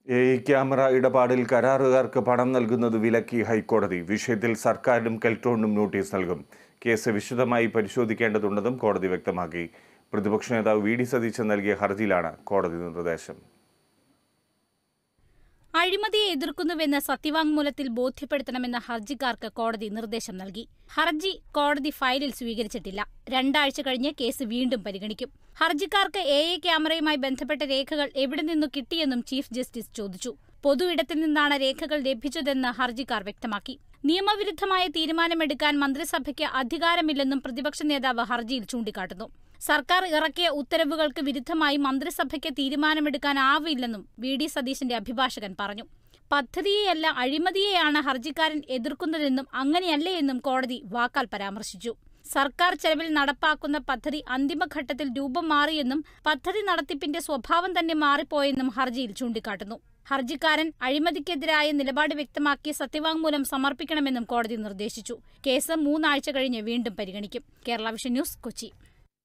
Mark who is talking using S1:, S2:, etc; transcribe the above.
S1: A I camera ഇടപാടിൽ കരാറുകാർക്ക് പണം നൽകുന്നത് വിലക്കി ഹൈക്കോടതി വിഷയത്തിൽ സർക്കാരിനും കെൽട്രോണിനും നോട്ടീസ് നൽകും കേസ് വിശദമായി പരിശോധിക്കേണ്ടതുണ്ടെന്നും കോടതി വ്യക്തമാക്കി പ്രതിപക്ഷ നേതാവ് വി ഡി സതീശൻ നൽകിയ ഹർജിയിലാണ് കോടതി നിർദ്ദേശം
S2: അഴിമതിയെ എതിർക്കുന്നുവെന്ന് സത്യവാങ്മൂലത്തിൽ ബോധ്യപ്പെടുത്തണമെന്ന ഹർജിക്കാർക്ക് കോടതി നിർദ്ദേശം നൽകി ഹർജി കോടതി ഫയലിൽ സ്വീകരിച്ചിട്ടില്ല രണ്ടാഴ്ച കഴിഞ്ഞ് കേസ് വീണ്ടും പരിഗണിക്കും ഹർജിക്കാർക്ക് എ എ ക്യാമറയുമായി ബന്ധപ്പെട്ട രേഖകൾ എവിടെ നിന്നു കിട്ടിയെന്നും ചീഫ് ജസ്റ്റിസ് ചോദിച്ചു പൊതു ഇടത്തിൽ നിന്നാണ് രേഖകൾ ലഭിച്ചതെന്ന് ഹർജിക്കാർ വ്യക്തമാക്കി നിയമവിരുദ്ധമായ തീരുമാനമെടുക്കാൻ മന്ത്രിസഭയ്ക്ക് അധികാരമില്ലെന്നും പ്രതിപക്ഷ നേതാവ് ഹർജിയിൽ ചൂണ്ടിക്കാട്ടുന്നു സർക്കാർ ഇറക്കിയ ഉത്തരവുകൾക്ക് വിരുദ്ധമായി മന്ത്രിസഭയ്ക്ക് തീരുമാനമെടുക്കാനാവില്ലെന്നും വി ഡി സതീശന്റെ അഭിഭാഷകൻ പറഞ്ഞു പദ്ധതിയെയല്ല അഴിമതിയെയാണ് ഹർജിക്കാരൻ എതിർക്കുന്നതെന്നും അങ്ങനെയല്ലേ എന്നും കോടതി വാക്കാൽ പരാമർശിച്ചു സർക്കാർ ചെലവിൽ നടപ്പാക്കുന്ന പദ്ധതി അന്തിമഘട്ടത്തിൽ രൂപം മാറിയെന്നും പദ്ധതി നടത്തിപ്പിന്റെ സ്വഭാവം തന്നെ മാറിപ്പോയെന്നും ഹർജിയിൽ ചൂണ്ടിക്കാട്ടുന്നു ഹർജിക്കാരൻ അഴിമതിക്കെതിരായ നിലപാട് വ്യക്തമാക്കി സത്യവാങ്മൂലം സമർപ്പിക്കണമെന്നും കോടതി നിർദ്ദേശിച്ചു കേസ് മൂന്നാഴ്ച കഴിഞ്ഞ് വീണ്ടും പരിഗണിക്കും കേരള വിഷൻ ന്യൂസ് കൊച്ചി